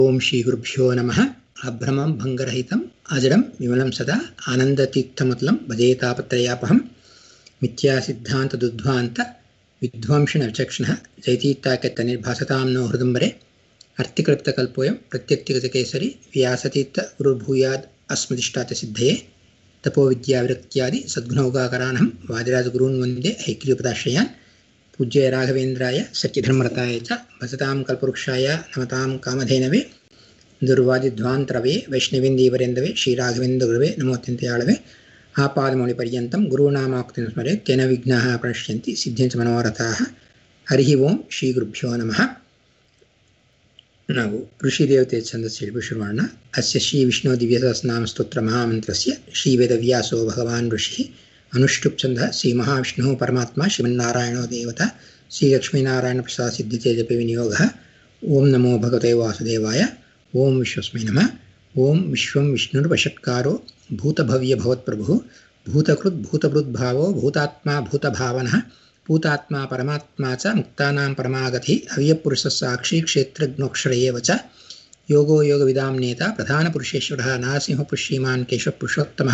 ఓం శ్రీ గురుభ్యో నమ అభ్రమం భంగరహితం అజడం విమలం సదా ఆనందతీర్థముతలం భజేతాపత్రయాపహం మిథ్యాసిద్ధాంతదుద్ధ్వాంత విధ్వంసణ విచక్షణ జైతీర్థాకెత్త నిర్భాసతాం నో హృదంబరే అర్థికృప్తకల్పోయం ప్రత్యక్తిగతకేసరి వ్యాసతీర్థ గురుర్భూయాద్ అస్మదిష్టాత సిద్ధయే ತಪೋ ವಿದ್ಯಾವಿರಕ್ತ್ಯಾದಿ ಸದ್ಗುಣೌಗಾಕರಾಣಂ ವಾದಿರಾಜಗುರೂನ್ ವಂದೇ ಐಕ್ಯಪದಾಶ್ರಯಾನ್ ಪೂಜ್ಯ ರಾಘವೇಂದ್ರಾಯ ಸತ್ಯಧರ್ಮರತಾಯ ಚ ಭಸತಾಂ ಕಲ್ಪವೃಕ್ಷಾಯ ನಮತಾಂ ಕಾಮಧೇನವೇ ದುರ್ವಾದಿಧ್ವಾಂತರವೇ ವೈಷ್ಣವೇಂದೀವರೆಂದವೇ ಶ್ರೀರಾಘವೇಂದ್ರ ಗುರುವೇ ನಮೋತ್ಯಂತಯಾಳವೇ ಆಪಾದಮೌಳಿ ಪರ್ಯಂತಂ ಗುರುನಾಮಾಕ್ತಿನ ಸ್ಮರೆ ತೇನ ವಿಘ್ನಾಃ ಪ್ರಣಶ್ಯಂತಿ ಸಿದ್ಧಂಚ ಮನೋರಥಾಃ ಹರಿ ಓಂ ಶ್ರೀ ಗುರುಭ್ಯೋ ನಮಃ ನಾವು ಋಷಿ ದೇವತೆ ಛಂದಸ್ಸು ಹೇಳಿ ಶುರು ಮಾಡೋಣ ಅಸ್ಯ ಶ್ರೀ ವಿಷ್ಣು ದಿವ್ಯ ಸಹಸ್ರನಾಮ ಸ್ತೋತ್ರ ಮಹಾಮಂತ್ರಸ್ಯ ಶ್ರೀ ವೇದವ್ಯಾಸೋ ಭಗವಾನ್ ಋಷಿ ಅನುಷ್ಠುಪ್ ಛಂದ ಶ್ರೀ ಮಹಾವಿಷ್ಣು ಪರಮಾತ್ಮ ಶ್ರೀಮನ್ನಾರಾಯಣೋ ದೇವತಾ ಶ್ರೀ ಲಕ್ಷ್ಮೀನಾರಾಯಣ ಪ್ರಸಾದ ಸಿದ್ಧತೆ ಜಪ ವಿನಿಯೋಗ ಓಂ ನಮೋ ಭಗವತೆ ವಾಸುದೇವಾಯ ಓಂ ವಿಶ್ವಸ್ಮೈ ನಮಃ ಓಂ ವಿಶ್ವಂ ವಿಷ್ಣುರ್ವಷಟ್ಕಾರೋ ಭೂತಭವ್ಯ ಭವತ್ಪ್ರಭು ಭೂತಕೃತ್ ಭೂತಭೃದ್ಭಾವೋ ಭೂತಾತ್ಮ ಭೂತಭಾವನಃ ಭೂತಾತ್ಮ ಪರಮಾತ್ಮ ಚ ಮುಕ್ತಾನಾಂ ಪರಮಾಗತಿ ಅವ್ಯಪುರುಷ ಸಾಕ್ಷಿ ಕ್ಷೇತ್ರಜ್ಞೋಕ್ಷರ ಏವ ಚ ಯೋಗೋ ಯೋಗವಿದಾಂ ನೇತ ಪ್ರಧಾನಪುರುಷೇಶ್ವರः ನಾರಸಿಂಹಪುಷ್ಯಮಾನ್ ಕೇಶವಪುರುಷೋತ್ತಮः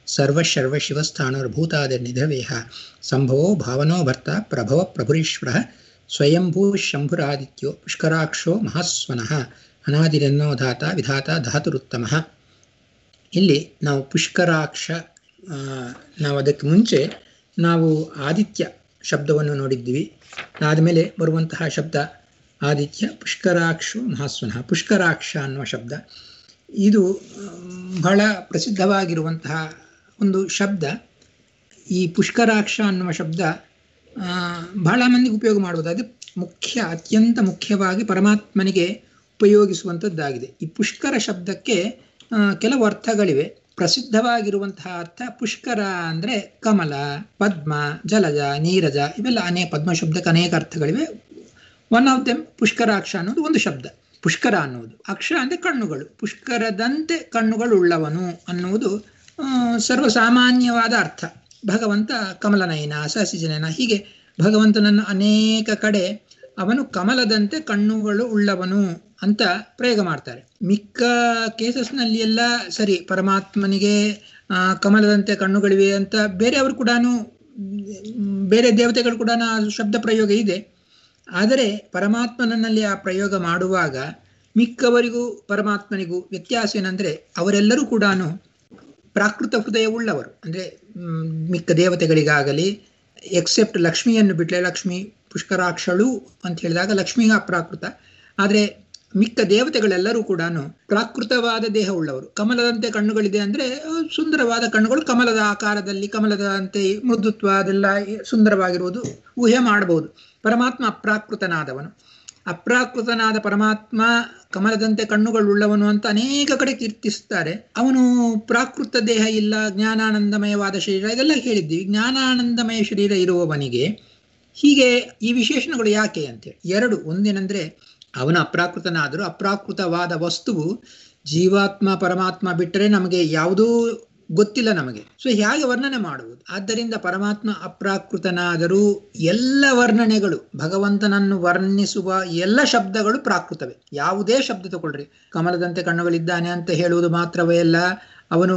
ಸರ್ವಶರ್ವಶಿवस्थाणुर्भूतादिर्निधवेः सम्भवो भावनो भर्ता प्रभव प्रभुरीश्वरः स्वयंभू शम्भुरादित्यो पुष्कराक्षೋ ಮಹಾಸ್ವನಃ ಅನಾದಿರನ್ನೋ ಧಾತ ವಿಧಾತ ಧಾತುರುತ್ತಮಃ ಇಲ್ಲಿ ನಾವು ಪುಷ್ಕರಾಕ್ಷ ನಾವು ಅದಕ್ಕೆ ಮುಂಚೆ ನಾವು ಆದಿತ್ಯ ಶಬ್ದವನ್ನು ನೋಡಿದ್ವಿ ಆದಮೇಲೆ ಬರುವಂತಹ ಶಬ್ದ ಆದಿತ್ಯ ಪುಷ್ಕರಾಕ್ಷು ಮಹಾಸ್ವನಃ ಪುಷ್ಕರಾಕ್ಷ ಅನ್ನುವ ಶಬ್ದ ಇದು ಬಹಳ ಪ್ರಸಿದ್ಧವಾಗಿರುವಂತಹ ಒಂದು ಶಬ್ದ ಈ ಪುಷ್ಕರಾಕ್ಷ ಅನ್ನುವ ಶಬ್ದ ಬಹಳ ಮಂದಿಗೆ ಉಪಯೋಗ ಮಾಡುವುದು ಅದು ಮುಖ್ಯ ಅತ್ಯಂತ ಮುಖ್ಯವಾಗಿ ಪರಮಾತ್ಮನಿಗೆ ಉಪಯೋಗಿಸುವಂಥದ್ದಾಗಿದೆ ಈ ಪುಷ್ಕರ ಶಬ್ದಕ್ಕೆ ಕೆಲವು ಅರ್ಥಗಳಿವೆ ಪ್ರಸಿದ್ಧವಾಗಿರುವಂತಹ ಅರ್ಥ ಪುಷ್ಕರ ಅಂದರೆ ಕಮಲ ಪದ್ಮ ಜಲಜ ನೀರಜ ಇವೆಲ್ಲ ಅನೇಕ ಪದ್ಮ ಶಬ್ದಕ್ಕೆ ಅನೇಕ ಅರ್ಥಗಳಿವೆ ಒನ್ ಆಫ್ ದೆಮ್ ಪುಷ್ಕರಾಕ್ಷ ಅನ್ನೋದು ಒಂದು ಶಬ್ದ ಪುಷ್ಕರ ಅನ್ನುವುದು ಅಕ್ಷ ಅಂದರೆ ಕಣ್ಣುಗಳು ಪುಷ್ಕರದಂತೆ ಕಣ್ಣುಗಳು ಉಳ್ಳವನು ಅನ್ನುವುದು ಸರ್ವಸಾಮಾನ್ಯವಾದ ಅರ್ಥ ಭಗವಂತ ಕಮಲನಯನ ಸಹಸಿಜನಯನ ಹೀಗೆ ಭಗವಂತನನ್ನು ಅನೇಕ ಕಡೆ ಅವನು ಕಮಲದಂತೆ ಕಣ್ಣುಗಳು ಉಳ್ಳವನು ಅಂತ ಪ್ರಯೋಗ ಮಾಡ್ತಾರೆ ಮಿಕ್ಕ ಕೇಸಸ್ನಲ್ಲಿ ಎಲ್ಲ ಸರಿ ಪರಮಾತ್ಮನಿಗೆ ಕಮಲದಂತೆ ಕಣ್ಣುಗಳಿವೆ ಅಂತ ಬೇರೆಯವರು ಕೂಡ ಬೇರೆ ದೇವತೆಗಳು ಕೂಡ ಶಬ್ದ ಪ್ರಯೋಗ ಇದೆ ಆದರೆ ಪರಮಾತ್ಮನಲ್ಲಿ ಆ ಪ್ರಯೋಗ ಮಾಡುವಾಗ ಮಿಕ್ಕವರಿಗೂ ಪರಮಾತ್ಮನಿಗೂ ವ್ಯತ್ಯಾಸ ಏನಂದರೆ ಅವರೆಲ್ಲರೂ ಕೂಡ ಪ್ರಾಕೃತ ಹೃದಯ ಉಳ್ಳವರು ಅಂದರೆ ಮಿಕ್ಕ ದೇವತೆಗಳಿಗಾಗಲಿ ಎಕ್ಸೆಪ್ಟ್ ಲಕ್ಷ್ಮಿಯನ್ನು ಬಿಟ್ಟರೆ ಲಕ್ಷ್ಮಿ ಪುಷ್ಕರಾಕ್ಷಳು ಅಂತ ಹೇಳಿದಾಗ ಲಕ್ಷ್ಮಿಗೆ ಅಪ್ರಾಕೃತ ಆದರೆ ಮಿಕ್ಕ ದೇವತೆಗಳೆಲ್ಲರೂ ಕೂಡ ಪ್ರಾಕೃತವಾದ ದೇಹ ಉಳ್ಳವರು ಕಮಲದಂತೆ ಕಣ್ಣುಗಳಿದೆ ಅಂದರೆ ಸುಂದರವಾದ ಕಣ್ಣುಗಳು ಕಮಲದ ಆಕಾರದಲ್ಲಿ ಕಮಲದಂತೆ ಮೃದುತ್ವ ಅದೆಲ್ಲ ಸುಂದರವಾಗಿರುವುದು ಊಹೆ ಮಾಡಬಹುದು ಪರಮಾತ್ಮ ಅಪ್ರಾಕೃತನಾದವನು ಅಪ್ರಾಕೃತನಾದ ಪರಮಾತ್ಮ ಕಮಲದಂತೆ ಕಣ್ಣುಗಳುಳ್ಳವನು ಅಂತ ಅನೇಕ ಕಡೆ ಕೀರ್ತಿಸ್ತಾರೆ ಅವನು ಪ್ರಾಕೃತ ದೇಹ ಇಲ್ಲ ಜ್ಞಾನಾನಂದಮಯವಾದ ಶರೀರ ಇದೆಲ್ಲ ಹೇಳಿದ್ದೀವಿ ಜ್ಞಾನಾನಂದಮಯ ಶರೀರ ಇರುವವನಿಗೆ ಹೀಗೆ ಈ ವಿಶೇಷಣಗಳು ಯಾಕೆ ಅಂತೇಳಿ ಎರಡು ಒಂದೇನೆಂದ್ರೆ ಅವನು ಅಪ್ರಾಕೃತನಾದರೂ ಅಪ್ರಾಕೃತವಾದ ವಸ್ತುವು ಜೀವಾತ್ಮ ಪರಮಾತ್ಮ ಬಿಟ್ಟರೆ ನಮಗೆ ಯಾವುದೂ ಗೊತ್ತಿಲ್ಲ ನಮಗೆ ಸೊ ಹೇಗೆ ವರ್ಣನೆ ಮಾಡುವುದು ಆದ್ದರಿಂದ ಪರಮಾತ್ಮ ಅಪ್ರಾಕೃತನಾದರೂ ಎಲ್ಲ ವರ್ಣನೆಗಳು ಭಗವಂತನನ್ನು ವರ್ಣಿಸುವ ಎಲ್ಲ ಶಬ್ದಗಳು ಪ್ರಾಕೃತವೇ ಯಾವುದೇ ಶಬ್ದ ತಗೊಳ್ರಿ ಕಮಲದಂತೆ ಕಣ್ಣುಗಳಿದ್ದಾನೆ ಅಂತ ಹೇಳುವುದು ಮಾತ್ರವೇ ಅಲ್ಲ ಅವನು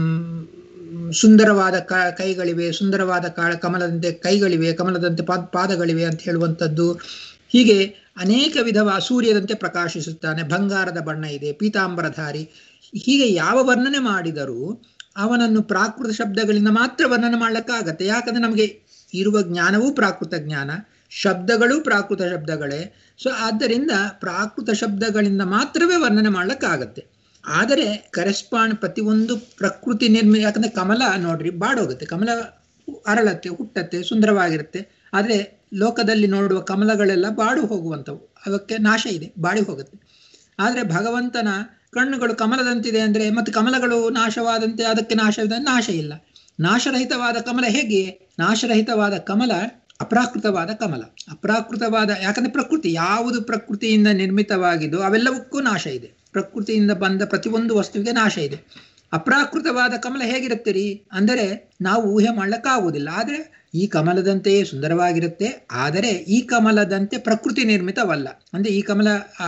ಸುಂದರವಾದ ಕ ಕೈಗಳಿವೆ ಸುಂದರವಾದ ಕಾಳ ಕಮಲದಂತೆ ಕೈಗಳಿವೆ ಕಮಲದಂತೆ ಪಾದ ಪಾದಗಳಿವೆ ಅಂತ ಹೇಳುವಂಥದ್ದು ಹೀಗೆ ಅನೇಕ ವಿಧವ ಸೂರ್ಯದಂತೆ ಪ್ರಕಾಶಿಸುತ್ತಾನೆ ಬಂಗಾರದ ಬಣ್ಣ ಇದೆ ಪೀತಾಂಬರಧಾರಿ ಹೀಗೆ ಯಾವ ವರ್ಣನೆ ಮಾಡಿದರೂ ಅವನನ್ನು ಪ್ರಾಕೃತ ಶಬ್ದಗಳಿಂದ ಮಾತ್ರ ವರ್ಣನೆ ಮಾಡ್ಲಿಕ್ಕಾಗತ್ತೆ ಯಾಕಂದ್ರೆ ನಮಗೆ ಇರುವ ಜ್ಞಾನವೂ ಪ್ರಾಕೃತ ಜ್ಞಾನ ಶಬ್ದಗಳು ಪ್ರಾಕೃತ ಶಬ್ದಗಳೇ ಸೊ ಆದ್ದರಿಂದ ಪ್ರಾಕೃತ ಶಬ್ದಗಳಿಂದ ಮಾತ್ರವೇ ವರ್ಣನೆ ಮಾಡ್ಲಿಕ್ಕಾಗತ್ತೆ ಆದರೆ ಕರೆಸ್ಪಾಂಡ್ ಪ್ರತಿಯೊಂದು ಪ್ರಕೃತಿ ನಿರ್ಮಿ ಯಾಕಂದ್ರೆ ಕಮಲ ನೋಡ್ರಿ ಬಾಡೋಗುತ್ತೆ ಕಮಲ ಅರಳತ್ತೆ ಹುಟ್ಟತ್ತೆ ಸುಂದರವಾಗಿರುತ್ತೆ ಆದರೆ ಲೋಕದಲ್ಲಿ ನೋಡುವ ಕಮಲಗಳೆಲ್ಲ ಬಾಡು ಹೋಗುವಂಥವು ಅದಕ್ಕೆ ನಾಶ ಇದೆ ಬಾಡಿ ಹೋಗುತ್ತೆ ಆದರೆ ಭಗವಂತನ ಕಣ್ಣುಗಳು ಕಮಲದಂತಿದೆ ಅಂದರೆ ಮತ್ತು ಕಮಲಗಳು ನಾಶವಾದಂತೆ ಅದಕ್ಕೆ ನಾಶವಿದೆ ನಾಶ ಇಲ್ಲ ನಾಶರಹಿತವಾದ ಕಮಲ ಹೇಗೆ ನಾಶರಹಿತವಾದ ಕಮಲ ಅಪ್ರಾಕೃತವಾದ ಕಮಲ ಅಪ್ರಾಕೃತವಾದ ಯಾಕಂದ್ರೆ ಪ್ರಕೃತಿ ಯಾವುದು ಪ್ರಕೃತಿಯಿಂದ ನಿರ್ಮಿತವಾಗಿದೋ ಅವೆಲ್ಲವಕ್ಕೂ ನಾಶ ಇದೆ ಪ್ರಕೃತಿಯಿಂದ ಬಂದ ಪ್ರತಿಯೊಂದು ವಸ್ತುವಿಗೆ ನಾಶ ಇದೆ ಅಪ್ರಾಕೃತವಾದ ಕಮಲ ಹೇಗಿರುತ್ತೆ ರೀ ಅಂದರೆ ನಾವು ಊಹೆ ಮಾಡ್ಲಿಕ್ಕಾಗುವುದಿಲ್ಲ ಆದರೆ ಈ ಕಮಲದಂತೆಯೇ ಸುಂದರವಾಗಿರುತ್ತೆ ಆದರೆ ಈ ಕಮಲದಂತೆ ಪ್ರಕೃತಿ ನಿರ್ಮಿತವಲ್ಲ ಅಂದ್ರೆ ಈ ಕಮಲ ಆ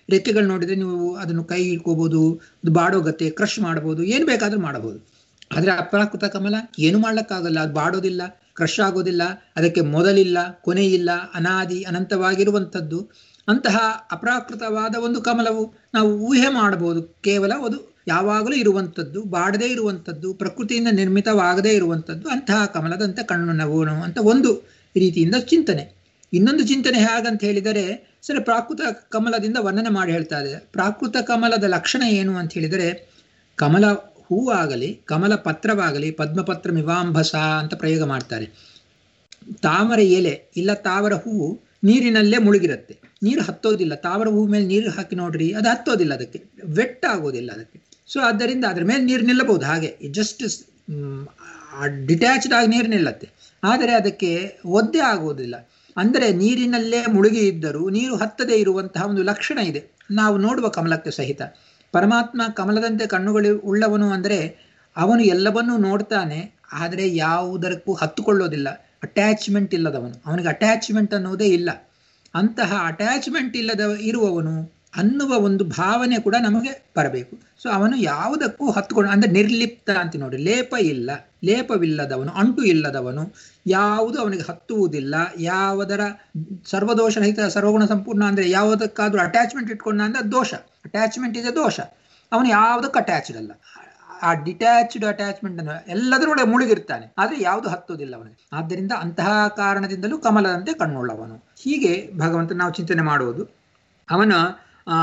ರೆಕ್ಕೆಗಳು ನೋಡಿದರೆ ನೀವು ಅದನ್ನು ಕೈ ಇಟ್ಕೋಬಹುದು ಅದು ಬಾಡೋಗತ್ತೆ ಕ್ರಶ್ ಮಾಡಬಹುದು ಏನು ಬೇಕಾದ್ರೂ ಮಾಡಬಹುದು ಆದರೆ ಅಪ್ರಾಕೃತ ಕಮಲ ಏನು ಮಾಡ್ಲಿಕ್ಕಾಗಲ್ಲ ಅದು ಬಾಡೋದಿಲ್ಲ ಕ್ರಶ್ ಆಗೋದಿಲ್ಲ ಅದಕ್ಕೆ ಮೊದಲಿಲ್ಲ ಕೊನೆ ಇಲ್ಲ ಅನಾದಿ ಅನಂತವಾಗಿರುವಂಥದ್ದು ಅಂತಹ ಅಪ್ರಾಕೃತವಾದ ಒಂದು ಕಮಲವು ನಾವು ಊಹೆ ಮಾಡಬಹುದು ಕೇವಲ ಅದು ಯಾವಾಗಲೂ ಇರುವಂಥದ್ದು ಬಾಡದೇ ಇರುವಂಥದ್ದು ಪ್ರಕೃತಿಯಿಂದ ನಿರ್ಮಿತವಾಗದೇ ಇರುವಂಥದ್ದು ಅಂತಹ ಕಮಲದಂತೆ ಕಣ್ಣು ನಗೋಣ ಅಂತ ಒಂದು ರೀತಿಯಿಂದ ಚಿಂತನೆ ಇನ್ನೊಂದು ಚಿಂತನೆ ಹೇಗಂತ ಹೇಳಿದರೆ ಸರಿ ಪ್ರಾಕೃತ ಕಮಲದಿಂದ ವರ್ಣನೆ ಮಾಡಿ ಹೇಳ್ತಾ ಇದೆ ಪ್ರಾಕೃತ ಕಮಲದ ಲಕ್ಷಣ ಏನು ಅಂತ ಹೇಳಿದರೆ ಕಮಲ ಹೂವಾಗಲಿ ಕಮಲ ಪತ್ರವಾಗಲಿ ಪದ್ಮಪತ್ರ ಮಿವಾಂಬಸ ಅಂತ ಪ್ರಯೋಗ ಮಾಡ್ತಾರೆ ತಾವರ ಎಲೆ ಇಲ್ಲ ತಾವರ ಹೂವು ನೀರಿನಲ್ಲೇ ಮುಳುಗಿರುತ್ತೆ ನೀರು ಹತ್ತೋದಿಲ್ಲ ತಾವರ ಹೂವು ಮೇಲೆ ನೀರು ಹಾಕಿ ನೋಡ್ರಿ ಅದು ಹತ್ತೋದಿಲ್ಲ ಅದಕ್ಕೆ ವೆಟ್ ಆಗೋದಿಲ್ಲ ಅದಕ್ಕೆ ಸೊ ಆದ್ದರಿಂದ ಅದ್ರ ಮೇಲೆ ನೀರು ನಿಲ್ಲಬಹುದು ಹಾಗೆ ಜಸ್ಟ್ ಡಿಟ್ಯಾಚ್ಡ್ ಆಗಿ ನೀರು ನಿಲ್ಲತ್ತೆ ಆದರೆ ಅದಕ್ಕೆ ಒದ್ದೆ ಆಗೋದಿಲ್ಲ ಅಂದರೆ ನೀರಿನಲ್ಲೇ ಮುಳುಗಿ ಇದ್ದರೂ ನೀರು ಹತ್ತದೇ ಇರುವಂತಹ ಒಂದು ಲಕ್ಷಣ ಇದೆ ನಾವು ನೋಡುವ ಕಮಲಕ್ಕೆ ಸಹಿತ ಪರಮಾತ್ಮ ಕಮಲದಂತೆ ಕಣ್ಣುಗಳು ಉಳ್ಳವನು ಅಂದರೆ ಅವನು ಎಲ್ಲವನ್ನೂ ನೋಡ್ತಾನೆ ಆದರೆ ಯಾವುದಕ್ಕೂ ಹತ್ತುಕೊಳ್ಳೋದಿಲ್ಲ ಅಟ್ಯಾಚ್ಮೆಂಟ್ ಇಲ್ಲದವನು ಅವನಿಗೆ ಅಟ್ಯಾಚ್ಮೆಂಟ್ ಅನ್ನೋದೇ ಇಲ್ಲ ಅಂತಹ ಅಟ್ಯಾಚ್ಮೆಂಟ್ ಇಲ್ಲದ ಇರುವವನು ಅನ್ನುವ ಒಂದು ಭಾವನೆ ಕೂಡ ನಮಗೆ ಬರಬೇಕು ಸೊ ಅವನು ಯಾವುದಕ್ಕೂ ಹತ್ಕೊಂಡು ಅಂದ್ರೆ ನಿರ್ಲಿಪ್ತ ಅಂತ ನೋಡಿ ಲೇಪ ಇಲ್ಲ ಲೇಪವಿಲ್ಲದವನು ಅಂಟು ಇಲ್ಲದವನು ಯಾವುದು ಅವನಿಗೆ ಹತ್ತುವುದಿಲ್ಲ ಯಾವುದರ ಸರ್ವದೋಷರಹಿತ ಸರ್ವಗುಣ ಸಂಪೂರ್ಣ ಅಂದ್ರೆ ಯಾವುದಕ್ಕಾದ್ರೂ ಅಟ್ಯಾಚ್ಮೆಂಟ್ ಇಟ್ಕೊಂಡ ಅಂದ್ರೆ ದೋಷ ಅಟ್ಯಾಚ್ಮೆಂಟ್ ಇದೆ ದೋಷ ಅವನು ಯಾವುದಕ್ಕೂ ಅಟ್ಯಾಚ್ಡ್ ಅಲ್ಲ ಆ ಡಿಟ್ಯಾಚ್ಡ್ ಅಟ್ಯಾಚ್ಮೆಂಟ್ ಅನ್ನು ಎಲ್ಲದರೊಳಗೆ ಮುಳುಗಿರ್ತಾನೆ ಆದ್ರೆ ಯಾವುದು ಹತ್ತೋದಿಲ್ಲ ಅವನಿಗೆ ಆದ್ದರಿಂದ ಅಂತಹ ಕಾರಣದಿಂದಲೂ ಕಮಲದಂತೆ ಕಣ್ಣುಳ್ಳವನು ಹೀಗೆ ಭಗವಂತ ನಾವು ಚಿಂತನೆ ಮಾಡುವುದು ಅವನ ಆ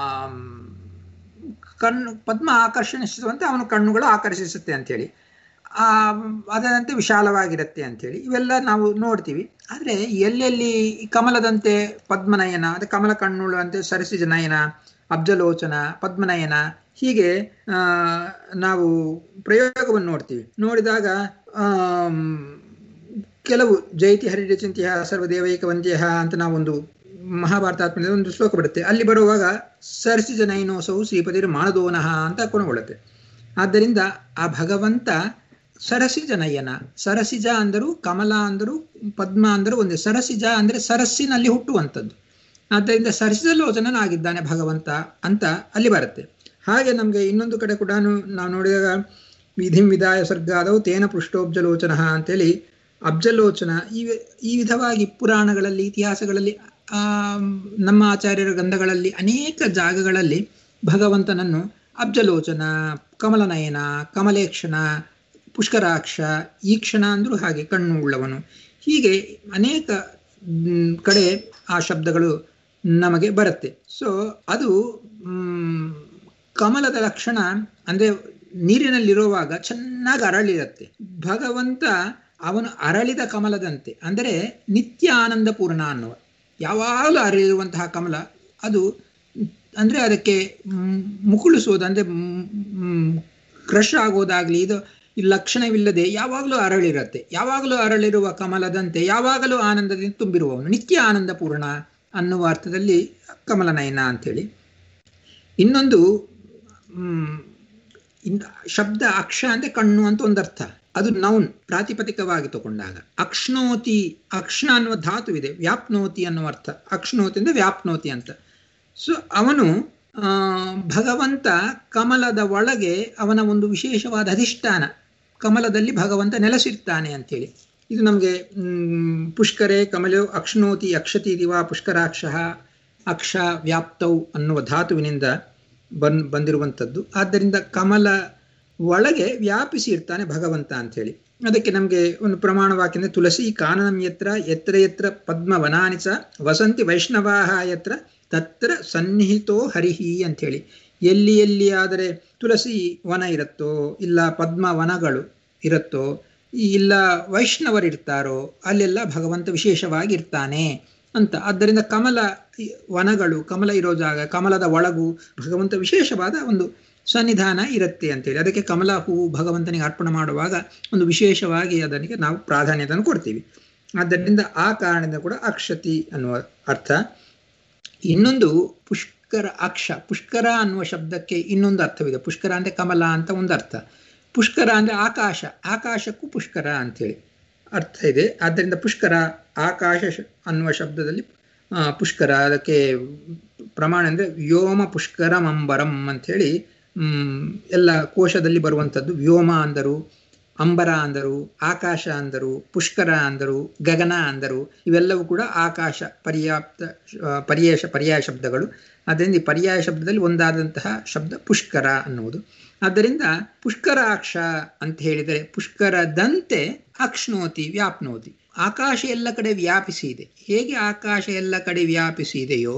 ಕಣ್ಣು ಪದ್ಮ ಆಕರ್ಷಣಿಸುವಂತೆ ಅವನ ಕಣ್ಣುಗಳು ಆಕರ್ಷಿಸುತ್ತೆ ಅಂಥೇಳಿ ಆ ಅದರಂತೆ ವಿಶಾಲವಾಗಿರುತ್ತೆ ಅಂಥೇಳಿ ಇವೆಲ್ಲ ನಾವು ನೋಡ್ತೀವಿ ಆದರೆ ಎಲ್ಲೆಲ್ಲಿ ಕಮಲದಂತೆ ಪದ್ಮನಯನ ಅದು ಕಮಲ ಕಣ್ಣುಳು ಅಂತೆ ಸರಸಿಜ ನಯನ ಅಬ್ಜಲೋಚನ ಪದ್ಮನಯನ ಹೀಗೆ ನಾವು ಪ್ರಯೋಗವನ್ನು ನೋಡ್ತೀವಿ ನೋಡಿದಾಗ ಕೆಲವು ಜೈತಿ ಹರಿಡ ಚಿಂತ್ಯ ಸರ್ವದೇವೈಕವಂತ್ಯ ಅಂತ ನಾವೊಂದು ಮಹಾಭಾರತಾತ್ಮದ ಒಂದು ಶ್ಲೋಕ ಬರುತ್ತೆ ಅಲ್ಲಿ ಬರುವಾಗ ಸರ್ಸಿಜ ನೈನೋಸವು ಶ್ರೀಪತಿರು ಮಾನದೋನಃ ಅಂತ ಕೊನೆಗೊಳ್ಳುತ್ತೆ ಆದ್ದರಿಂದ ಆ ಭಗವಂತ ಸರಸಿಜ ನಯನ ಸರಸಿಜ ಅಂದರು ಕಮಲ ಅಂದರು ಪದ್ಮ ಅಂದರು ಒಂದೇ ಸರಸಿಜ ಅಂದರೆ ಸರಸ್ಸಿನಲ್ಲಿ ಹುಟ್ಟುವಂಥದ್ದು ಆದ್ದರಿಂದ ಸರಸಿಜಲೋಚನನಾಗಿದ್ದಾನೆ ಭಗವಂತ ಅಂತ ಅಲ್ಲಿ ಬರುತ್ತೆ ಹಾಗೆ ನಮಗೆ ಇನ್ನೊಂದು ಕಡೆ ಕೂಡ ನಾವು ನೋಡಿದಾಗ ವಿಧಿಂ ವಿದಾಯ ಸರ್ಗಾದವು ತೇನ ಪೃಷ್ಠೋಬ್ಜಲೋಚನ ಅಂತೇಳಿ ಅಬ್ಜಲೋಚನ ಈ ಈ ವಿಧವಾಗಿ ಪುರಾಣಗಳಲ್ಲಿ ಇತಿಹಾಸಗಳಲ್ಲಿ ಆ ನಮ್ಮ ಆಚಾರ್ಯರ ಗ್ರಂಥಗಳಲ್ಲಿ ಅನೇಕ ಜಾಗಗಳಲ್ಲಿ ಭಗವಂತನನ್ನು ಅಬ್ಜಲೋಚನ ಕಮಲನಯನ ಕಮಲೇಕ್ಷಣ ಪುಷ್ಕರಾಕ್ಷ ಈ ಕ್ಷಣ ಅಂದರೂ ಹಾಗೆ ಕಣ್ಣು ಉಳ್ಳವನು ಹೀಗೆ ಅನೇಕ ಕಡೆ ಆ ಶಬ್ದಗಳು ನಮಗೆ ಬರುತ್ತೆ ಸೊ ಅದು ಕಮಲದ ಲಕ್ಷಣ ಅಂದರೆ ನೀರಿನಲ್ಲಿರುವಾಗ ಚೆನ್ನಾಗಿ ಅರಳಿರುತ್ತೆ ಭಗವಂತ ಅವನು ಅರಳಿದ ಕಮಲದಂತೆ ಅಂದರೆ ನಿತ್ಯ ಆನಂದ ಪೂರ್ಣ ಅನ್ನುವ ಯಾವಾಗಲೂ ಅರಳಿರುವಂತಹ ಕಮಲ ಅದು ಅಂದರೆ ಅದಕ್ಕೆ ಮುಕುಳಿಸೋದು ಅಂದರೆ ಕ್ರಶ್ ಆಗೋದಾಗ್ಲಿ ಇದು ಲಕ್ಷಣವಿಲ್ಲದೆ ಯಾವಾಗಲೂ ಅರಳಿರುತ್ತೆ ಯಾವಾಗಲೂ ಅರಳಿರುವ ಕಮಲದಂತೆ ಯಾವಾಗಲೂ ಆನಂದದಿಂದ ತುಂಬಿರುವವನು ನಿತ್ಯ ಆನಂದ ಪೂರ್ಣ ಅನ್ನುವ ಅರ್ಥದಲ್ಲಿ ಕಮಲನಯನ ಅಂಥೇಳಿ ಇನ್ನೊಂದು ಶಬ್ದ ಅಕ್ಷ ಅಂದರೆ ಕಣ್ಣು ಅಂತ ಒಂದು ಅರ್ಥ ಅದು ನೌನ್ ಪ್ರಾತಿಪದಿಕವಾಗಿ ತಗೊಂಡಾಗ ಅಕ್ಷ್ಣೋತಿ ಅಕ್ಷ್ಣ ಅನ್ನುವ ಧಾತುವಿದೆ ವ್ಯಾಪ್ನೋತಿ ಅನ್ನುವ ಅರ್ಥ ಅಕ್ಷ್ಣೋತಿ ಅಂದರೆ ವ್ಯಾಪ್ನೋತಿ ಅಂತ ಸೊ ಅವನು ಭಗವಂತ ಕಮಲದ ಒಳಗೆ ಅವನ ಒಂದು ವಿಶೇಷವಾದ ಅಧಿಷ್ಠಾನ ಕಮಲದಲ್ಲಿ ಭಗವಂತ ನೆಲೆಸಿರ್ತಾನೆ ಅಂಥೇಳಿ ಇದು ನಮಗೆ ಪುಷ್ಕರೆ ಕಮಲೋ ಅಕ್ಷ್ಣೋತಿ ಅಕ್ಷತಿ ದಿವಾ ಪುಷ್ಕರಾಕ್ಷ ಅಕ್ಷ ವ್ಯಾಪ್ತೌ ಅನ್ನುವ ಧಾತುವಿನಿಂದ ಬನ್ ಬಂದಿರುವಂಥದ್ದು ಆದ್ದರಿಂದ ಕಮಲ ಒಳಗೆ ವ್ಯಾಪಿಸಿ ಇರ್ತಾನೆ ಭಗವಂತ ಅಂಥೇಳಿ ಅದಕ್ಕೆ ನಮಗೆ ಒಂದು ಪ್ರಮಾಣ ವಾಕ್ಯ ತುಳಸಿ ಕಾನನಂ ಯತ್ರ ಎತ್ರ ಎತ್ರ ಪದ್ಮವನಾನಿ ಚ ವಸಂತಿ ವೈಷ್ಣವಾಹ ಯತ್ರ ತತ್ರ ಸನ್ನಿಹಿತೋ ಹರಿಹಿ ಅಂಥೇಳಿ ಎಲ್ಲಿ ಎಲ್ಲಿ ಆದರೆ ತುಳಸಿ ವನ ಇರುತ್ತೋ ಇಲ್ಲ ಪದ್ಮ ವನಗಳು ಇರುತ್ತೋ ಇಲ್ಲ ವೈಷ್ಣವರಿರ್ತಾರೋ ಅಲ್ಲೆಲ್ಲ ಭಗವಂತ ವಿಶೇಷವಾಗಿ ಇರ್ತಾನೆ ಅಂತ ಆದ್ದರಿಂದ ಕಮಲ ವನಗಳು ಕಮಲ ಇರೋ ಜಾಗ ಕಮಲದ ಒಳಗು ಭಗವಂತ ವಿಶೇಷವಾದ ಒಂದು ಸನ್ನಿಧಾನ ಇರುತ್ತೆ ಅಂತೇಳಿ ಅದಕ್ಕೆ ಕಮಲ ಹೂವು ಭಗವಂತನಿಗೆ ಅರ್ಪಣೆ ಮಾಡುವಾಗ ಒಂದು ವಿಶೇಷವಾಗಿ ಅದಕ್ಕೆ ನಾವು ಪ್ರಾಧಾನ್ಯತೆಯನ್ನು ಕೊಡ್ತೀವಿ ಆದ್ದರಿಂದ ಆ ಕಾರಣದಿಂದ ಕೂಡ ಅಕ್ಷತಿ ಅನ್ನುವ ಅರ್ಥ ಇನ್ನೊಂದು ಪುಷ್ಕರ ಅಕ್ಷ ಪುಷ್ಕರ ಅನ್ನುವ ಶಬ್ದಕ್ಕೆ ಇನ್ನೊಂದು ಅರ್ಥವಿದೆ ಪುಷ್ಕರ ಅಂದರೆ ಕಮಲ ಅಂತ ಒಂದು ಅರ್ಥ ಪುಷ್ಕರ ಅಂದರೆ ಆಕಾಶ ಆಕಾಶಕ್ಕೂ ಪುಷ್ಕರ ಅಂಥೇಳಿ ಅರ್ಥ ಇದೆ ಆದ್ದರಿಂದ ಪುಷ್ಕರ ಆಕಾಶ ಅನ್ನುವ ಶಬ್ದದಲ್ಲಿ ಆ, ಪುಷ್ಕರ ಅದಕ್ಕೆ ಪ್ರಮಾಣ ಅಂದರೆ ವ್ಯೋಮ ಪುಷ್ಕರಮಂಬರಂ ಅಂಥೇಳಿ ಮ್, ಎಲ್ಲ ಕೋಶದಲ್ಲಿ ಬರುವಂಥದ್ದು ವ್ಯೋಮ ಅಂದರು ಅಂಬರ ಅಂದರು ಆಕಾಶ ಅಂದರು ಪುಷ್ಕರ ಅಂದರು ಗಗನ ಅಂದರು ಇವೆಲ್ಲವೂ ಕೂಡ ಆಕಾಶ ಪರ್ಯಾಪ್ತ ಆ, ಪರ್ಯಾಯ ಪರ್ಯಾಯ ಶಬ್ದಗಳು ಆದ್ದರಿಂದ ಈ ಪರ್ಯಾಯ ಶಬ್ದದಲ್ಲಿ ಒಂದಾದಂತಹ ಶಬ್ದ ಪುಷ್ಕರ ಅನ್ನುವುದು ಆದ್ದರಿಂದ ಪುಷ್ಕರಾಕ್ಷ ಅಂತ ಹೇಳಿದರೆ ಪುಷ್ಕರದಂತೆ ಅಕ್ಷ್ಣೋತಿ ವ್ಯಾಪ್ನೋತಿ ಆಕಾಶ ಎಲ್ಲ ಕಡೆ ವ್ಯಾಪಿಸಿ ಇದೆ ಹೇಗೆ ಆಕಾಶ ಎಲ್ಲ ಕಡೆ ವ್ಯಾಪಿಸಿ ಇದೆಯೋ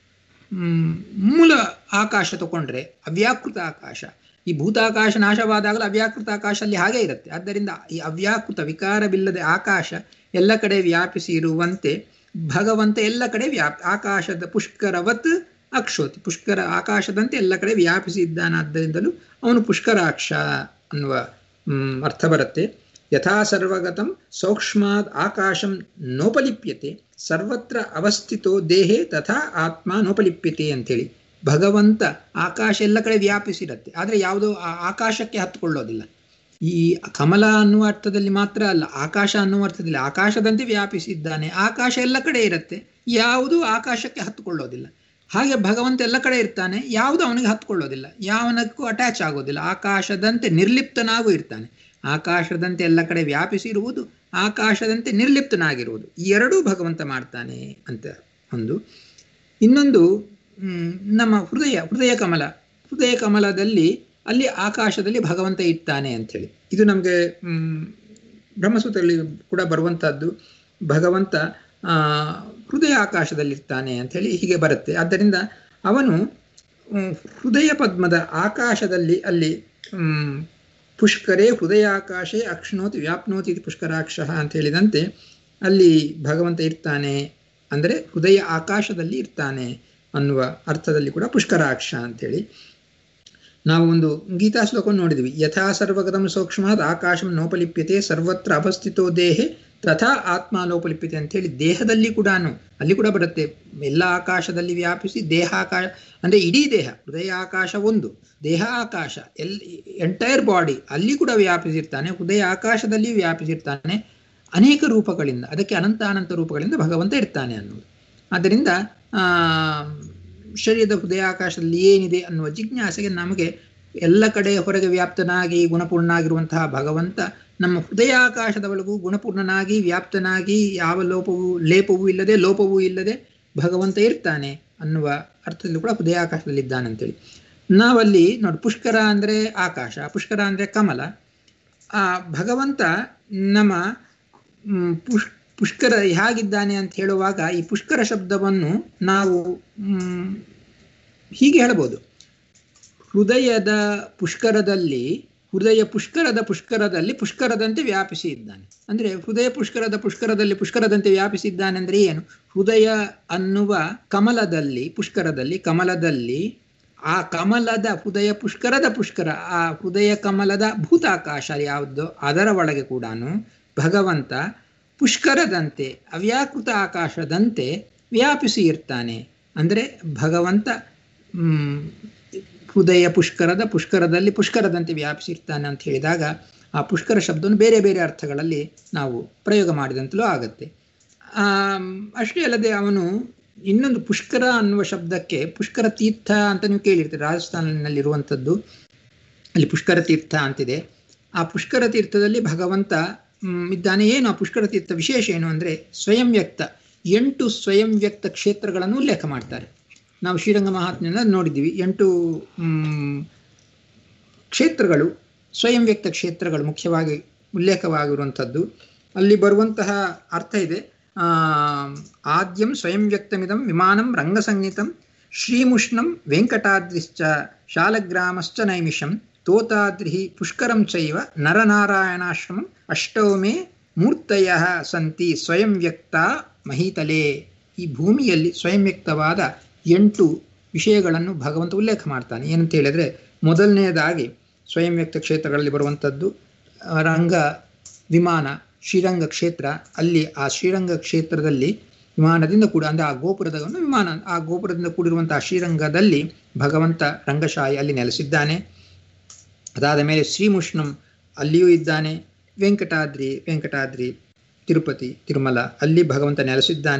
ಮ್, ಮೂಲ ಆಕಾಶ ತಗೊಂಡ್ರೆ ಅವ್ಯಾಕೃತ ಆಕಾಶ ಈ ಭೂತಾಕಾಶ ನಾಶವಾದಾಗಲೂ ಅವ್ಯಾಕೃತ ಆಕಾಶ ಅಲ್ಲಿ ಹಾಗೆ ಇರುತ್ತೆ ಆದ್ದರಿಂದ ಈ ಅವ್ಯಾಕೃತ ವಿಕಾರವಿಲ್ಲದೆ ಆಕಾಶ ಎಲ್ಲ ಕಡೆ ವ್ಯಾಪಿಸಿ ಇರುವಂತೆ ಭಗವಂತ ಎಲ್ಲ ಕಡೆ ವ್ಯಾಪ್ ಆಕಾಶದ ಪುಷ್ಕರವತ್ ಅಕ್ಷೋತಿ ಪುಷ್ಕರ ಆಕಾಶದಂತೆ ಎಲ್ಲ ಕಡೆ ವ್ಯಾಪಿಸಿ ಇದ್ದಾನಾದ್ದರಿಂದಲೂ ಅವನು ಪುಷ್ಕರಾಕ್ಷ ಅನ್ನುವ ಮ್, ಅರ್ಥ ಬರುತ್ತೆ ಯಥಾ ಸರ್ವಗತಂ ಸೌಕ್ಷ್ಮಾದ್ ಆಕಾಶಂ ನೋಪಲಿಪ್ಯತೆ ಸರ್ವತ್ರ ಅವಸ್ಥಿತೋ ದೇಹೇ ತಥಾ ಆತ್ಮ ನೋಪಲಿಪ್ಯತೆ ಅಂತೇಳಿ ಭಗವಂತ ಆಕಾಶ ಎಲ್ಲ ಕಡೆ ವ್ಯಾಪಿಸಿರತ್ತೆ ಆದರೆ ಯಾವುದೋ ಆ ಆಕಾಶಕ್ಕೆ ಹತ್ತುಕೊಳ್ಳೋದಿಲ್ಲ ಈ ಕಮಲ ಅನ್ನುವ ಅರ್ಥದಲ್ಲಿ ಮಾತ್ರ ಅಲ್ಲ ಆಕಾಶ ಅನ್ನುವ ಅರ್ಥದಲ್ಲಿ ಆಕಾಶದಂತೆ ವ್ಯಾಪಿಸಿದ್ದಾನೆ ಆಕಾಶ ಎಲ್ಲ ಕಡೆ ಇರುತ್ತೆ ಯಾವುದು ಆಕಾಶಕ್ಕೆ ಹತ್ತುಕೊಳ್ಳೋದಿಲ್ಲ ಹಾಗೆ ಭಗವಂತ ಎಲ್ಲ ಕಡೆ ಇರ್ತಾನೆ ಯಾವುದು ಅವನಿಗೆ ಹತ್ಕೊಳ್ಳೋದಿಲ್ಲ ಯಾವನಕ್ಕೂ ಅಟ್ಯಾಚ್ ಆಗೋದಿಲ್ಲ ಆಕಾಶದಂತೆ ನಿರ್ಲಿಪ್ತನಾಗೂ ಇರ್ತಾನೆ ಆಕಾಶದಂತೆ ಎಲ್ಲ ಕಡೆ ವ್ಯಾಪಿಸಿರುವುದು ಆಕಾಶದಂತೆ ನಿರ್ಲಿಪ್ತನಾಗಿರುವುದು ಈ ಎರಡೂ ಭಗವಂತ ಮಾಡ್ತಾನೆ ಅಂತ ಒಂದು ಇನ್ನೊಂದು ಮ್, ನಮ್ಮ ಹೃದಯ ಹೃದಯ ಕಮಲ ಹೃದಯ ಕಮಲದಲ್ಲಿ ಅಲ್ಲಿ ಆಕಾಶದಲ್ಲಿ ಭಗವಂತ ಇರ್ತಾನೆ ಅಂಥೇಳಿ ಇದು ನಮಗೆ ಬ್ರಹ್ಮಸೂತ್ರದಲ್ಲಿ ಕೂಡ ಬರುವಂತಹದ್ದು ಭಗವಂತ ಆ, ಹೃದಯ ಆಕಾಶದಲ್ಲಿರ್ತಾನೆ ಅಂಥೇಳಿ ಹೀಗೆ ಬರುತ್ತೆ ಆದ್ದರಿಂದ ಅವನು ಮ್, ಹೃದಯ ಪದ್ಮದ ಆಕಾಶದಲ್ಲಿ ಅಲ್ಲಿ ಮ್, ಪುಷ್ಕರೇ ಹೃದಯಾಕಾಶೇ ಅಕ್ಷ್ಣೋತಿ ವ್ಯಾಪ್ನೋತಿ ಇತಿ ಪುಷ್ಕರಾಕ್ಷ ಅಂತ ಹೇಳಿದಂತೆ ಅಲ್ಲಿ ಭಗವಂತ ಇರ್ತಾನೆ ಅಂದರೆ ಹೃದಯ ಆಕಾಶದಲ್ಲಿ ಇರ್ತಾನೆ ಅನ್ನುವ ಅರ್ಥದಲ್ಲಿ ಕೂಡ ಪುಷ್ಕರಾಕ್ಷ ಅಂತೇಳಿ ನಾವು ಒಂದು ಗೀತಾ ಶ್ಲೋಕವನ್ನು ನೋಡಿದ್ವಿ ಯಥಾ ಸರ್ವಗತಂ ಸೂಕ್ಷ್ಮಾತ್ ಆಕಾಶಂ ನೋಪಲಿಪ್ಯತೆ ಸರ್ವತ್ರ ಅವಸ್ಥಿತೋ ದೇಹೆ ತಥಾ ಆತ್ಮ ಲೋಪಲಿಪ್ಯತೆ ಅಂತೇಳಿ ದೇಹದಲ್ಲಿ ಕೂಡ ಅಲ್ಲಿ ಕೂಡ ಬರುತ್ತೆ ಎಲ್ಲ ಆಕಾಶದಲ್ಲಿ ವ್ಯಾಪಿಸಿ ದೇಹ ಆಕಾಶ ಅಂದರೆ ಇಡೀ ದೇಹ ಹೃದಯ ಆಕಾಶ ಒಂದು ದೇಹ ಆಕಾಶ ಎಲ್ ಎಂಟೈರ್ ಬಾಡಿ ಅಲ್ಲಿ ಕೂಡ ವ್ಯಾಪಿಸಿರ್ತಾನೆ ಹೃದಯ ಆಕಾಶದಲ್ಲಿ ವ್ಯಾಪಿಸಿರ್ತಾನೆ ಅನೇಕ ರೂಪಗಳಿಂದ ಅದಕ್ಕೆ ಅನಂತ ಅನಂತ ರೂಪಗಳಿಂದ ಭಗವಂತ ಇರ್ತಾನೆ ಅನ್ನೋದು ಆದ್ದರಿಂದ ಆ, ಶರೀರದ ಹೃದಯಾಕಾಶದಲ್ಲಿ ಏನಿದೆ ಅನ್ನುವ ಜಿಜ್ಞಾಸೆಗೆ ನಮಗೆ ಎಲ್ಲ ಕಡೆ ಹೊರಗೆ ವ್ಯಾಪ್ತನಾಗಿ ಗುಣಪೂರ್ಣನಾಗಿರುವಂತಹ ಭಗವಂತ ನಮ್ಮ ಹೃದಯಾಕಾಶದ ಒಳಗೂ ಗುಣಪೂರ್ಣನಾಗಿ ವ್ಯಾಪ್ತನಾಗಿ ಯಾವ ಲೋಪವೂ ಲೇಪವೂ ಇಲ್ಲದೆ ಲೋಪವೂ ಇಲ್ಲದೆ ಭಗವಂತ ಇರ್ತಾನೆ ಅನ್ನುವ ಅರ್ಥದಲ್ಲಿ ಕೂಡ ಹೃದಯಾಕಾಶದಲ್ಲಿದ್ದಾನೆ ಅಂತೇಳಿ ನಾವಲ್ಲಿ ನೋಡಿ ಪುಷ್ಕರ ಅಂದರೆ ಆಕಾಶ ಪುಷ್ಕರ ಅಂದರೆ ಕಮಲ ಆ ಭಗವಂತ ನಮ್ಮ ಮ್, ಪುಷ್ ಪುಷ್ಕರ ಹೇಗಿದ್ದಾನೆ ಅಂತ ಹೇಳುವಾಗ ಈ ಪುಷ್ಕರ ಶಬ್ದವನ್ನು ನಾವು ಮ್, ಹೀಗೆ ಹೇಳ್ಬೋದು ಹೃದಯದ ಪುಷ್ಕರದಲ್ಲಿ ಹೃದಯ ಪುಷ್ಕರದ ಪುಷ್ಕರದಲ್ಲಿ ಪುಷ್ಕರದಂತೆ ವ್ಯಾಪಿಸಿ ಇದ್ದಾನೆ ಅಂದರೆ ಹೃದಯ ಪುಷ್ಕರದ ಪುಷ್ಕರದಲ್ಲಿ ಪುಷ್ಕರದಂತೆ ವ್ಯಾಪಿಸಿದ್ದಾನೆ ಅಂದರೆ ಏನು ಹೃದಯ ಅನ್ನುವ ಕಮಲದಲ್ಲಿ ಪುಷ್ಕರದಲ್ಲಿ ಕಮಲದಲ್ಲಿ ಆ ಕಮಲದ ಹೃದಯ ಪುಷ್ಕರದ ಪುಷ್ಕರ ಆ ಹೃದಯ ಕಮಲದ ಭೂತಾಕಾಶ ಯಾವುದು ಅದರ ಒಳಗೆ ಕೂಡ ಭಗವಂತ ಪುಷ್ಕರದಂತೆ ಅವ್ಯಾಕೃತ ಆಕಾಶದಂತೆ ವ್ಯಾಪಿಸಿ ಇರ್ತಾನೆ ಅಂದರೆ ಭಗವಂತ ಮ್, ಹೃದಯ ಪುಷ್ಕರದ ಪುಷ್ಕರದಲ್ಲಿ ಪುಷ್ಕರದಂತೆ ವ್ಯಾಪಿಸಿರ್ತಾನೆ ಅಂತ ಹೇಳಿದಾಗ ಆ ಪುಷ್ಕರ ಶಬ್ದವನ್ನು ಬೇರೆ ಬೇರೆ ಅರ್ಥಗಳಲ್ಲಿ ನಾವು ಪ್ರಯೋಗ ಮಾಡಿದಂತಲೂ ಆಗುತ್ತೆ ಆ, ಅಷ್ಟೇ ಅಲ್ಲದೆ ಅವನು ಇನ್ನೊಂದು ಪುಷ್ಕರ ಅನ್ನುವ ಶಬ್ದಕ್ಕೆ ಪುಷ್ಕರ ತೀರ್ಥ ಅಂತ ನೀವು ಕೇಳಿರ್ತೀರಿ ರಾಜಸ್ಥಾನದಲ್ಲಿರುವಂಥದ್ದು ಅಲ್ಲಿ ಪುಷ್ಕರ ತೀರ್ಥ ಅಂತಿದೆ ಆ ಪುಷ್ಕರ ತೀರ್ಥದಲ್ಲಿ ಭಗವಂತ ಮ್, ಇದ್ದಾನೆ ಏನು ಆ ಪುಷ್ಕರ ತೀರ್ಥ ವಿಶೇಷ ಏನು ಅಂದರೆ ಸ್ವಯಂ ವ್ಯಕ್ತ ಎಂಟು ಸ್ವಯಂ ವ್ಯಕ್ತ ಕ್ಷೇತ್ರಗಳನ್ನು ಉಲ್ಲೇಖ ಮಾಡ್ತಾರೆ ನಾವು ಶ್ರೀರಂಗ ಮಹಾತ್ಮೆಯನ್ನ ನೋಡಿದ್ದೀವಿ ಎಂಟು ಮ್, ಕ್ಷೇತ್ರಗಳು ಸ್ವಯಂ ವ್ಯಕ್ತ ಕ್ಷೇತ್ರಗಳು ಮುಖ್ಯವಾಗಿ ಉಲ್ಲೇಖವಾಗಿರುವಂಥದ್ದು ಅಲ್ಲಿ ಬರುವಂತಹ ಅರ್ಥ ಇದೆ ಆ, ಆದ್ಯಂ ಸ್ವಯಂ ವ್ಯಕ್ತಮಿದಂ ವಿಮಾನಂ ರಂಗಸಂಗೀತಂ ಶ್ರೀಮುಷ್ಣಂ ವೆಂಕಟಾದ್ರಿಶ್ಚ ಶಾಲಗ್ರಾಮಶ್ಚ ನೈಮಿಷಂ ತೋತಾದ್ರಿ ಪುಷ್ಕರಂ ಚೈವ ನರನಾರಾಯಣಾಶ್ರಮಂ ಅಷ್ಟೌ ಮೇ ಮೂರ್ತಯ ಸಂತಿ ಸ್ವಯಂ ವ್ಯಕ್ತ ಮಹೀತಲೆ ಈ ಭೂಮಿಯಲ್ಲಿ ಸ್ವಯಂ ವ್ಯಕ್ತವಾದ ಎಂಟು ವಿಷಯಗಳನ್ನು ಭಗವಂತ ಉಲ್ಲೇಖ ಮಾಡ್ತಾನೆ ಏನಂತ ಹೇಳಿದ್ರೆ ಮೊದಲನೆಯದಾಗಿ ಸ್ವಯಂ ವ್ಯಕ್ತ ಕ್ಷೇತ್ರಗಳಲ್ಲಿ ಬರುವಂಥದ್ದು ಆ, ರಂಗ ವಿಮಾನ ಶ್ರೀರಂಗ ಕ್ಷೇತ್ರ ಅಲ್ಲಿ ಆ ಶ್ರೀರಂಗ ಕ್ಷೇತ್ರದಲ್ಲಿ ವಿಮಾನದಿಂದ ಕೂಡ ಅಂದರೆ ಆ ಗೋಪುರದ ಒಂದು ವಿಮಾನ ಆ ಗೋಪುರದಿಂದ ಕೂಡಿರುವಂತಹ ಶ್ರೀರಂಗದಲ್ಲಿ ಭಗವಂತ ರಂಗಶಾಹಿ ಅಲ್ಲಿ ನೆಲೆಸಿದ್ದಾನೆ ಅದಾದ ಮೇಲೆ ಶ್ರೀಮುಷ್ಣಂ ಅಲ್ಲಿಯೂ ಇದ್ದಾನೆ ವೆಂಕಟಾದ್ರಿ ವೆಂಕಟಾದ್ರಿ ತಿರುಪತಿ ತಿರುಮಲ ಅಲ್ಲಿ ಭಗವಂತ ನೆಲೆಸಿದ್ದಾನೆ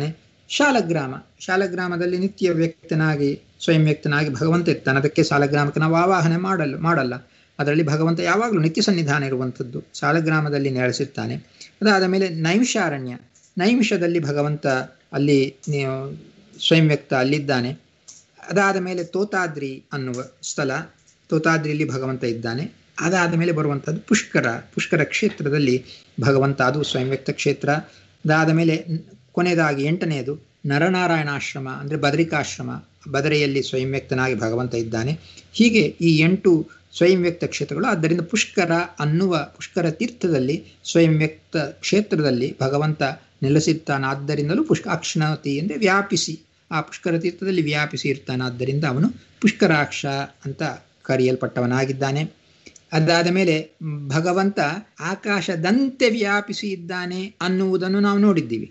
ಶಾಲಗ್ರಾಮ ಶಾಲಗ್ರಾಮದಲ್ಲಿ ನಿತ್ಯ ವ್ಯಕ್ತನಾಗಿ ಸ್ವಯಂ ವ್ಯಕ್ತನಾಗಿ ಭಗವಂತ ಇರ್ತಾನೆ ಅದಕ್ಕೆ ಶಾಲಗ್ರಾಮಕ್ಕೆ ನಾವು ಆವಾಹನೆ ಮಾಡಲ್ಲ ಮಾಡಲ್ಲ ಅದರಲ್ಲಿ ಭಗವಂತ ಯಾವಾಗಲೂ ನಿತ್ಯ ಸನ್ನಿಧಾನ ಇರುವಂಥದ್ದು ಶಾಲಗ್ರಾಮದಲ್ಲಿ ನೆಲೆಸಿರ್ತಾನೆ ಅದಾದ ಮೇಲೆ ನೈಮಿಷಾರಣ್ಯ ನೈಮಿಷದಲ್ಲಿ ಭಗವಂತ ಅಲ್ಲಿ ನೀವು ಸ್ವಯಂ ವ್ಯಕ್ತ ಅಲ್ಲಿದ್ದಾನೆ ಅದಾದ ಮೇಲೆ ತೋತಾದ್ರಿ ಅನ್ನುವ ಸ್ಥಳ ತೋತಾದ್ರಿಯಲ್ಲಿ ಭಗವಂತ ಇದ್ದಾನೆ ಅದಾದ ಮೇಲೆ ಬರುವಂಥದ್ದು ಪುಷ್ಕರ ಪುಷ್ಕರ ಕ್ಷೇತ್ರದಲ್ಲಿ ಭಗವಂತ ಅದು ಸ್ವಯಂ ವ್ಯಕ್ತ ಕ್ಷೇತ್ರ ಅದಾದ ಮೇಲೆ ಕೊನೆಯದಾಗಿ ಎಂಟನೆಯದು ನರನಾರಾಯಣಾಶ್ರಮ ಅಂದರೆ ಬದರಿಕಾಶ್ರಮ ಬದರೆಯಲ್ಲಿ ಸ್ವಯಂ ವ್ಯಕ್ತನಾಗಿ ಭಗವಂತ ಇದ್ದಾನೆ ಹೀಗೆ ಈ ಎಂಟು ಸ್ವಯಂ ವ್ಯಕ್ತ ಕ್ಷೇತ್ರಗಳು ಆದ್ದರಿಂದ ಪುಷ್ಕರ ಅನ್ನುವ ಪುಷ್ಕರ ತೀರ್ಥದಲ್ಲಿ ಸ್ವಯಂ ವ್ಯಕ್ತ ಕ್ಷೇತ್ರದಲ್ಲಿ ಭಗವಂತ ನೆಲೆಸಿರ್ತಾನೆ ಆದ್ದರಿಂದಲೂ ಪುಷ್ಕ ಅಕ್ಷಣತಿ ಅಂದರೆ ವ್ಯಾಪಿಸಿ ಆ ಪುಷ್ಕರ ತೀರ್ಥದಲ್ಲಿ ವ್ಯಾಪಿಸಿ ಇರ್ತಾನೆ ಆದ್ದರಿಂದ ಅವನು ಪುಷ್ಕರಾಕ್ಷ ಅಂತ ಕರೆಯಲ್ಪಟ್ಟವನಾಗಿದ್ದಾನೆ ಅದಾದ ಮೇಲೆ ಭಗವಂತ ಆಕಾಶದಂತೆ ವ್ಯಾಪಿಸಿ ಇದ್ದಾನೆ ಅನ್ನುವುದನ್ನು ನಾವು ನೋಡಿದ್ದೀವಿ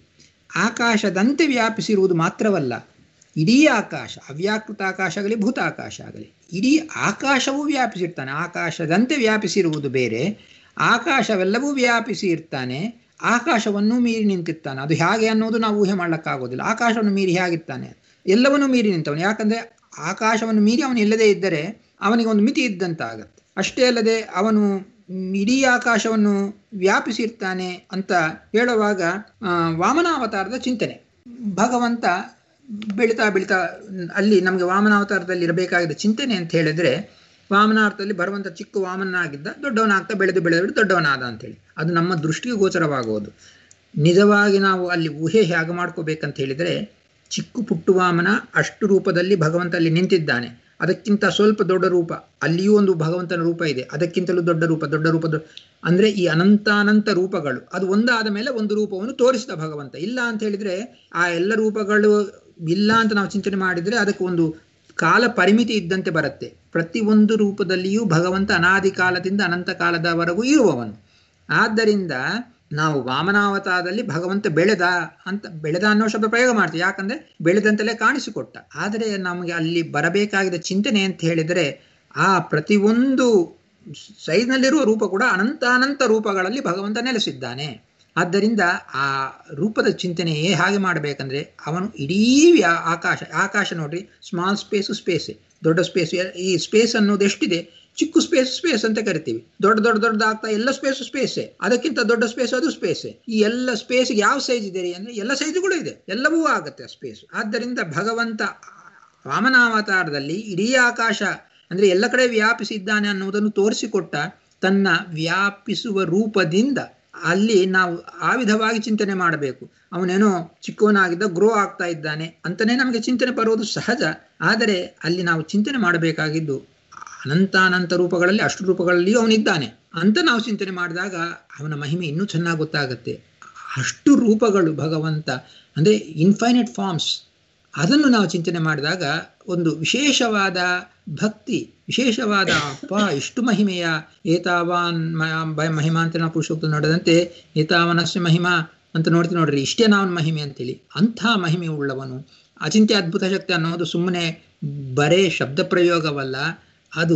ಆಕಾಶದಂತೆ ವ್ಯಾಪಿಸಿರುವುದು ಮಾತ್ರವಲ್ಲ ಇಡೀ ಆಕಾಶ ಅವ್ಯಾಕೃತ ಆಕಾಶ ಆಗಲಿ ಭೂತ ಆಕಾಶ ಆಗಲಿ ಇಡೀ ಆಕಾಶವೂ ವ್ಯಾಪಿಸಿರ್ತಾನೆ ಆಕಾಶದಂತೆ ವ್ಯಾಪಿಸಿರುವುದು ಬೇರೆ ಆಕಾಶವೆಲ್ಲವೂ ವ್ಯಾಪಿಸಿ ಇರ್ತಾನೆ ಆಕಾಶವನ್ನು ಮೀರಿ ನಿಂತಿರ್ತಾನೆ ಅದು ಹೇಗೆ ಅನ್ನೋದು ನಾವು ಊಹೆ ಮಾಡ್ಲಿಕ್ಕಾಗೋದಿಲ್ಲ ಆಕಾಶವನ್ನು ಮೀರಿ ಹೇಗಿರ್ತಾನೆ ಎಲ್ಲವನ್ನೂ ಮೀರಿ ನಿಂತವನು ಯಾಕಂದ್ರೆ ಆಕಾಶವನ್ನು ಮೀರಿ ಅವನು ಇಲ್ಲದೇ ಇದ್ದರೆ ಅವನಿಗೆ ಒಂದು ಮಿತಿ ಇದ್ದಂತ ಆಗತ್ತೆ ಅಷ್ಟೇ ಅಲ್ಲದೆ ಅವನು ಇಡೀ ಆಕಾಶವನ್ನು ವ್ಯಾಪಿಸಿರ್ತಾನೆ ಅಂತ ಹೇಳುವಾಗ ವಾಮನಾವತಾರದ ಚಿಂತನೆ ಭಗವಂತ ಬೆಳಿತಾ ಬೆಳಿತಾ ಅಲ್ಲಿ ನಮಗೆ ವಾಮನಾವತಾರದಲ್ಲಿ ಇರಬೇಕಾಗಿದ್ದ ಚಿಂತನೆ ಅಂತ ಹೇಳಿದ್ರೆ ವಾಮನಾರ್ಥದಲ್ಲಿ ಬರುವಂಥ ಚಿಕ್ಕ ವಾಮನಾಗಿದ್ದ ದೊಡ್ಡವನಾಗ್ತಾ ಬೆಳೆದು ಬೆಳೆದು ದೊಡ್ಡವನಾದ ಅಂತೇಳಿ ಅದು ನಮ್ಮ ದೃಷ್ಟಿಗೆ ಗೋಚರವಾಗುವುದು ನಿಜವಾಗಿ ನಾವು ಅಲ್ಲಿ ಊಹೆ ಹೇಗೆ ಮಾಡ್ಕೋಬೇಕಂತ ಹೇಳಿದರೆ ಚಿಕ್ಕ ಪುಟ್ಟು ವಾಮನ ಅಷ್ಟು ರೂಪದಲ್ಲಿ ಭಗವಂತ ಅಲ್ಲಿ ನಿಂತಿದ್ದಾನೆ ಅದಕ್ಕಿಂತ ಸ್ವಲ್ಪ ದೊಡ್ಡ ರೂಪ ಅಲ್ಲಿಯೂ ಒಂದು ಭಗವಂತನ ರೂಪ ಇದೆ ಅದಕ್ಕಿಂತಲೂ ದೊಡ್ಡ ರೂಪ ದೊಡ್ಡ ರೂಪ ಅಂದ್ರೆ ಈ ಅನಂತಾನಂತ ರೂಪಗಳು ಅದು ಒಂದಾದ ಮೇಲೆ ಒಂದು ರೂಪವನ್ನು ತೋರಿಸಿದ ಭಗವಂತ ಇಲ್ಲ ಅಂತ ಹೇಳಿದ್ರೆ ಆ ಎಲ್ಲ ರೂಪಗಳು ಇಲ್ಲ ಅಂತ ನಾವು ಚಿಂತನೆ ಮಾಡಿದ್ರೆ ಅದಕ್ಕೆ ಒಂದು ಕಾಲ ಪರಿಮಿತಿ ಇದ್ದಂತೆ ಬರುತ್ತೆ ಪ್ರತಿ ಒಂದು ರೂಪದಲ್ಲಿಯೂ ಭಗವಂತ ಅನಾದಿ ಕಾಲದಿಂದ ಅನಂತ ಕಾಲದವರೆಗೂ ಇರುವವನು ಆದ್ದರಿಂದ ನಾವು ವಾಮನಾವತಾರದಲ್ಲಿ ಭಗವಂತ ಬೆಳೆದ ಅಂತ ಬೆಳೆದ ಅನ್ನೋ ಶಬ್ದ ಪ್ರಯೋಗ ಮಾಡ್ತೀವಿ ಯಾಕಂದ್ರೆ ಬೆಳೆದಂತಲೇ ಕಾಣಿಸಿಕೊಟ್ಟ ಆದರೆ ನಮಗೆ ಅಲ್ಲಿ ಬರಬೇಕಾಗಿದ್ದ ಚಿಂತನೆ ಅಂತ ಹೇಳಿದರೆ ಆ ಪ್ರತಿಯೊಂದು ಸೈಜ್ನಲ್ಲಿರುವ ರೂಪ ಕೂಡ ಅನಂತಾನಂತ ರೂಪಗಳಲ್ಲಿ ಭಗವಂತ ನೆಲೆಸಿದ್ದಾನೆ ಆದ್ದರಿಂದ ಆ ರೂಪದ ಚಿಂತನೆಯೇ ಹಾಗೆ ಮಾಡಬೇಕಂದ್ರೆ ಅವನು ಇಡೀ ಆಕಾಶ ಆಕಾಶ ನೋಡ್ರಿ ಸ್ಮಾಲ್ ಸ್ಪೇಸು ಸ್ಪೇಸೆ ದೊಡ್ಡ ಸ್ಪೇಸ್ ಈ ಸ್ಪೇಸ್ ಅನ್ನೋದು ಎಷ್ಟಿದೆ ಚಿಕ್ಕ ಸ್ಪೇಸ್ ಸ್ಪೇಸ್ ಅಂತ ಕರಿತೀವಿ ದೊಡ್ಡ ದೊಡ್ಡ ದೊಡ್ಡದಾಗ್ತಾ ಎಲ್ಲ ಸ್ಪೇಸ್ ಸ್ಪೇಸೆ ಅದಕ್ಕಿಂತ ದೊಡ್ಡ ಸ್ಪೇಸ್ ಅದು ಸ್ಪೇಸೆ ಈ ಎಲ್ಲ ಸ್ಪೇಸ್ ಯಾವ ಸೈಜ್ ಇದೆ ರೀ ಅಂದ್ರೆ ಎಲ್ಲ ಸೈಜ್ಗಳು ಇದೆ ಎಲ್ಲವೂ ಆಗುತ್ತೆ ಆ ಸ್ಪೇಸ್ ಆದ್ದರಿಂದ ಭಗವಂತ ವಾಮನಾವತಾರದಲ್ಲಿ ಇಡೀ ಆಕಾಶ ಅಂದ್ರೆ ಎಲ್ಲ ಕಡೆ ವ್ಯಾಪಿಸಿದ್ದಾನೆ ಅನ್ನುವುದನ್ನು ತೋರಿಸಿಕೊಟ್ಟ ತನ್ನ ವ್ಯಾಪಿಸುವ ರೂಪದಿಂದ ಅಲ್ಲಿ ನಾವು ಆ ವಿಧವಾಗಿ ಚಿಂತನೆ ಮಾಡಬೇಕು ಅವನೇನೋ ಚಿಕ್ಕವನಾಗಿದ್ದ ಗ್ರೋ ಆಗ್ತಾ ಇದ್ದಾನೆ ಅಂತಲೇ ನಮಗೆ ಚಿಂತನೆ ಬರುವುದು ಸಹಜ ಆದರೆ ಅಲ್ಲಿ ನಾವು ಚಿಂತನೆ ಮಾಡಬೇಕಾಗಿದ್ದು ಅನಂತಾನಂತ ರೂಪಗಳಲ್ಲಿ ಅಷ್ಟು ರೂಪಗಳಲ್ಲಿ ಅವನಿದ್ದಾನೆ ಅಂತ ನಾವು ಚಿಂತನೆ ಮಾಡಿದಾಗ ಅವನ ಮಹಿಮೆ ಇನ್ನೂ ಚೆನ್ನಾಗಿ ಗೊತ್ತಾಗುತ್ತೆ ಅಷ್ಟು ರೂಪಗಳು ಭಗವಂತ ಅಂದರೆ ಇನ್ಫೈನೈಟ್ ಫಾರ್ಮ್ಸ್ ಅದನ್ನು ನಾವು ಚಿಂತನೆ ಮಾಡಿದಾಗ ಒಂದು ವಿಶೇಷವಾದ ಭಕ್ತಿ ವಿಶೇಷವಾದ ಅಪ್ಪ ಇಷ್ಟು ಮಹಿಮೆಯ ಏತಾವಾನ್ ಮಹಿಮಾಂತನ ಪುರುಷೋಕ್ತ ನೋಡದಂತೆ ಏತಾವನಸ್ಯ ಮಹಿಮಾ ಅಂತ ನೋಡ್ತೀವಿ ನೋಡ್ರಿ ಇಷ್ಟೇ ನಾವನ್ ಮಹಿಮೆ ಅಂತೇಳಿ ಅಂಥ ಮಹಿಮೆ ಉಳ್ಳವನು ಅಚಿಂತ್ಯ ಅದ್ಭುತ ಶಕ್ತಿ ಅನ್ನೋದು ಸುಮ್ಮನೆ ಬರೇ ಶಬ್ದ ಪ್ರಯೋಗವಲ್ಲ ಅದು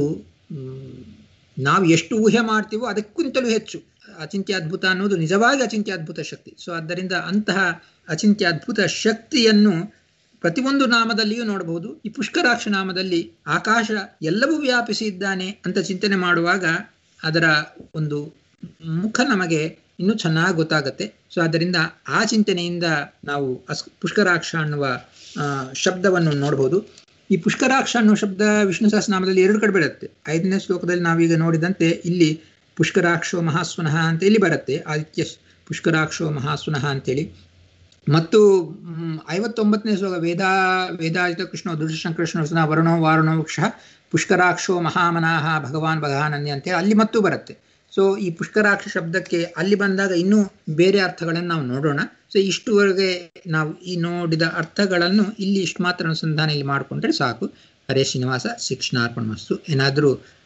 ನಾವು ಎಷ್ಟು ಊಹೆ ಮಾಡ್ತೀವೋ ಅದಕ್ಕಿಂತಲೂ ಹೆಚ್ಚು ಅಚಿಂತ್ಯ ಅದ್ಭುತ ಅನ್ನೋದು ನಿಜವಾಗಿ ಅಚಿಂತ್ಯ ಅದ್ಭುತ ಶಕ್ತಿ ಸೊ ಆದ್ದರಿಂದ ಅಂತಹ ಅಚಿಂತ್ಯ ಅದ್ಭುತ ಶಕ್ತಿಯನ್ನು ಪ್ರತಿಯೊಂದು ನಾಮದಲ್ಲಿಯೂ ನೋಡಬಹುದು ಈ ಪುಷ್ಕರಾಕ್ಷ ನಾಮದಲ್ಲಿ ಆಕಾಶ ಎಲ್ಲವೂ ವ್ಯಾಪಿಸಿ ಇದ್ದಾನೆ ಅಂತ ಚಿಂತನೆ ಮಾಡುವಾಗ ಅದರ ಒಂದು ಮುಖ ನಮಗೆ ಇನ್ನೂ ಚೆನ್ನಾಗಿ ಗೊತ್ತಾಗತ್ತೆ ಸೊ ಆದ್ದರಿಂದ ಆ ಚಿಂತನೆಯಿಂದ ನಾವು ಅಸ್ ಪುಷ್ಕರಾಕ್ಷ ಅನ್ನುವ ಶಬ್ದವನ್ನು ನೋಡಬಹುದು ಈ ಪುಷ್ಕರಾಕ್ಷ ಅನ್ನುವ ಶಬ್ದ ವಿಷ್ಣು ಸಹಸ್ರನಾಮದಲ್ಲಿ ಎರಡು ಕಡೆ ಬರುತ್ತೆ ಐದನೇ ಶ್ಲೋಕದಲ್ಲಿ ನಾವೀಗ ನೋಡಿದಂತೆ ಇಲ್ಲಿ ಪುಷ್ಕರಾಕ್ಷೋ ಮಹಾಸ್ವನಃ ಅಂತ ಇಲ್ಲಿ ಬರುತ್ತೆ ಆದಿತ್ಯ ಪುಷ್ಕರಾಕ್ಷೋ ಮಹಾಸ್ವನಃ ಅಂತೇಳಿ ಮತ್ತು ಐವತ್ತೊಂಬತ್ತನೇ ಶ್ಲೋಕ ವೇದಾ ವೇದಾಜಿತ ಕೃಷ್ಣ ದುರ್ಶಂಕೃಷ್ಣ ವರುಣೋ ವಾರುಣೋ ವೃಕ್ಷ ಪುಷ್ಕರಾಕ್ಷೋ ಮಹಾಮನಾಹ ಭಗವಾನ್ ಭಗವಾನನ್ಯ ಅಂತೇಳಿ ಅಲ್ಲಿ ಮತ್ತೂ ಬರುತ್ತೆ ಸೊ ಈ ಪುಷ್ಕರಾಕ್ಷ ಶಬ್ದಕ್ಕೆ ಅಲ್ಲಿ ಬಂದಾಗ ಇನ್ನೂ ಬೇರೆ ಅರ್ಥಗಳನ್ನು ನಾವು ನೋಡೋಣ ಸೊ ಇಷ್ಟುವರೆಗೆ ನಾವು ಈ ನೋಡಿದ ಅರ್ಥಗಳನ್ನು ಇಲ್ಲಿ ಇಷ್ಟು ಮಾತ್ರ ಅನುಸಂಧಾನ ಇಲ್ಲಿ ಮಾಡಿಕೊಂಡ್ರೆ ಸಾಕು ಹರೇ ಶ್ರೀನಿವಾಸ ಶಿಕ್ಷಣಾರ್ಪಣ ಮಸ್ತು ಏನಾದರೂ